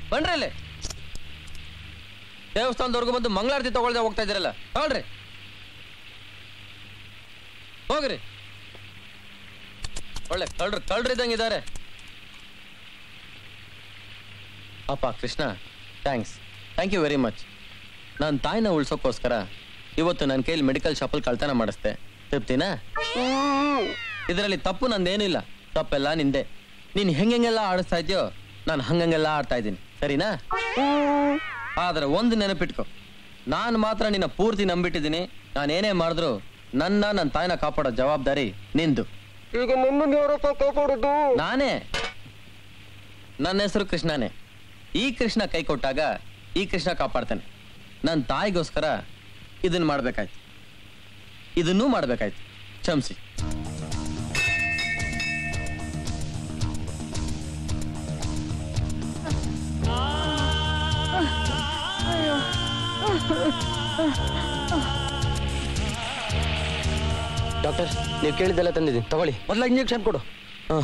ಬನ್ರಿ ಅಲ್ಲಿ ದೇವಸ್ಥಾನದವರೆಗೂ ಬಂದು ಮಂಗಳಾರತಿ ತಗೊಳ್ದೆ ಹೋಗ್ತಾ ಇದ್ದೀರಲ್ಲ ತಗೊಳ್ರಿ ಹೋಗ್ರಿ ಒಳ್ಳೆ ಕಳ್ರು ಕಳ್ರು ಇದ್ದಂಗೆ ಇದ್ದಾರೆ ಅಪ್ಪ Krishna thanks thank you very much ನನ್ನ ತಾಯಿನ ಉಳ್ಸೋಕ್ಕೋಸ್ಕರ ಇವತ್ತು ನನ್ನ ಕೈಲಿ ಮೆಡಿಕಲ್ ಶಾಪಲ್ಲಿ ಕಳ್ತನ ಮಾಡಿಸ್ದೆ ತೃಪ್ತಿನಾ ಇದರಲ್ಲಿ ತಪ್ಪು ನಂದೇನಿಲ್ಲ ತಪ್ಪೆಲ್ಲ ನಿಂದೆ ನೀನು ಹೆಂಗೆಲ್ಲ ಆಡಿಸ್ತಾ ಇದೆಯೋ ನಾನು ಹಂಗಂಗೆಲ್ಲ ಆಡ್ತಾ ಇದ್ದೀನಿ ಸರಿನಾ ಆದ್ರೆ ಒಂದು ನೆನಪಿಟ್ಕೊ ನಾನು ಮಾತ್ರ ನಿನ್ನ ಪೂರ್ತಿ ನಂಬಿಟ್ಟಿದ್ದೀನಿ ನಾನು ಏನೇ ಮಾಡಿದ್ರು ನನ್ನ ನನ್ನ ತಾಯಿನ ಕಾಪಾಡೋ ಜವಾಬ್ದಾರಿ ನಿಂದು ಈಗ ನನ್ನನ್ನು ಯಾರಪ್ಪ ಕಾಪಾಡೋದು ನಾನೇ ನನ್ನ ಹೆಸರು ಕೃಷ್ಣನೇ ಈ ಕೃಷ್ಣ ಕೈ ಕೊಟ್ಟಾಗ ಈ ಕೃಷ್ಣ ಕಾಪಾಡ್ತಾನೆ ನನ್ನ ತಾಯಿಗೋಸ್ಕರ ಇದನ್ನ ಮಾಡ್ಬೇಕಾಯ್ತು ಇದನ್ನೂ ಮಾಡ್ಬೇಕಾಯ್ತು ಕ್ಷಮಿಸಿ ಡಾಕ್ಟರ್ ನೀವು ಕೇಳಿದ್ದೆಲ್ಲ ತಂದಿದ್ದೀನಿ ತಗೊಳ್ಳಿ ಮೊದಲ ಇಂಜೆಕ್ಷನ್ ಕೊಡು ಹಾಂ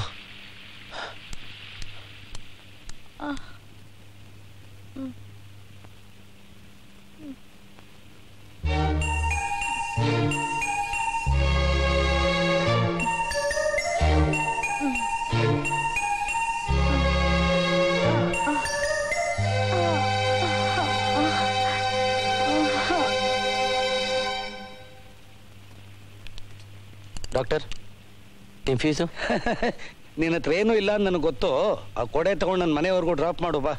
ಡಾಕ್ಟರ್ ನಿಮ್ಮ ಫೀಸು ನಿನ್ನ ಹತ್ರ ಏನೂ ಇಲ್ಲ ಅಂತ ನನಗೆ ಗೊತ್ತು ಆ ಕೊಡೆ ತಗೊಂಡು ನನ್ನ ಮನೆವರೆಗೂ ಡ್ರಾಪ್ ಮಾಡು ಬಾ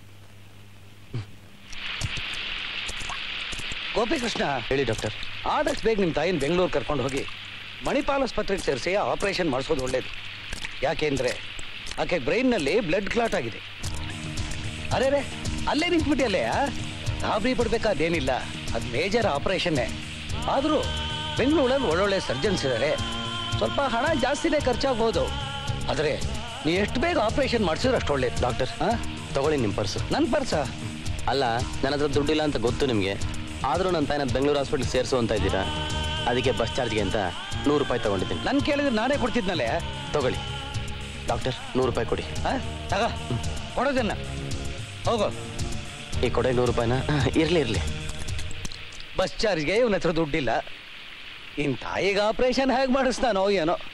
ಗೋಪಿಕೃಷ್ಣ ಹೇಳಿ ಡಾಕ್ಟರ್ ಆದಷ್ಟು ಬೇಗ ನಿಮ್ಮ ತಾಯಿನ ಬೆಂಗಳೂರು ಕರ್ಕೊಂಡು ಹೋಗಿ ಮಣಿಪಾಲ್ ಆಸ್ಪತ್ರೆಗೆ ಸೇರಿಸಿ ಆಪರೇಷನ್ ಮಾಡಿಸೋದು ಒಳ್ಳೇದು ಯಾಕೆಂದ್ರೆ ಆಕೆ ಬ್ರೈನ್ನಲ್ಲಿ ಬ್ಲಡ್ ಕ್ಲಾಟ್ ಆಗಿದೆ ಅರೆ ರೇ ಅಲ್ಲೇ ನಿಂತ್ಬಿಟ್ಟಿಯಲ್ಲೇ ಗಾಬರಿ ಪಡ್ಬೇಕಾದೇನಿಲ್ಲ ಅದು ಮೇಜರ್ ಆಪರೇಷನ್ನೇ ಆದರೂ ಬೆಂಗಳೂರಲ್ಲಿ ಒಳ್ಳೊಳ್ಳೆ ಸರ್ಜನ್ಸ್ ಇದ್ದಾರೆ ಸ್ವಲ್ಪ ಹಣ ಜಾಸ್ತಿನೇ ಖರ್ಚಾಗ್ಬೋದು ಆದರೆ ನೀ ಎಷ್ಟು ಬೇಗ ಆಪರೇಷನ್ ಮಾಡಿಸಿದ್ರೆ ಅಷ್ಟು ಒಳ್ಳೇದು ಡಾಕ್ಟರ್ ಹಾಂ ತಗೊಳ್ಳಿ ನಿಮ್ಮ ಪರ್ಸು ನನ್ನ ಪರ್ಸ ಅಲ್ಲ ನನ್ನ ಹತ್ರ ದುಡ್ಡಿಲ್ಲ ಅಂತ ಗೊತ್ತು ನಿಮಗೆ ಆದರೂ ನನ್ನ ತಾಯಿನ ಬೆಂಗಳೂರು ಹಾಸ್ಪಿಟ್ಲ್ ಸೇರಿಸು ಅಂತ ಇದ್ದೀರಾ ಅದಕ್ಕೆ ಬಸ್ ಚಾರ್ಜ್ಗೆ ಅಂತ ನೂರು ರೂಪಾಯಿ ತಗೊಂಡಿದ್ದೀನಿ ನನ್ ಕೇಳಿದ್ರೆ ನಾನೇ ಕೊಡ್ತಿದ್ನಲ್ಲೇ ತಗೊಳ್ಳಿ ಡಾಕ್ಟರ್ ನೂರು ರೂಪಾಯಿ ಕೊಡಿ ಆ? ತಗ ಕೊಡೋದನ್ನ ಹೋಗು ಈ ಕೊಡೆ ನೂರು ರೂಪಾಯಿನ ಇರಲಿ ಇರಲಿ ಬಸ್ ಚಾರ್ಜ್ಗೆ ಇವನ ಹತ್ರ ದುಡ್ಡಿಲ್ಲ ಇನ್ ತಾಯಿಗೆ ಆಪರೇಷನ್ ಹೇಗೆ ಮಾಡಿಸ್ತಾನೋ ಏನೋ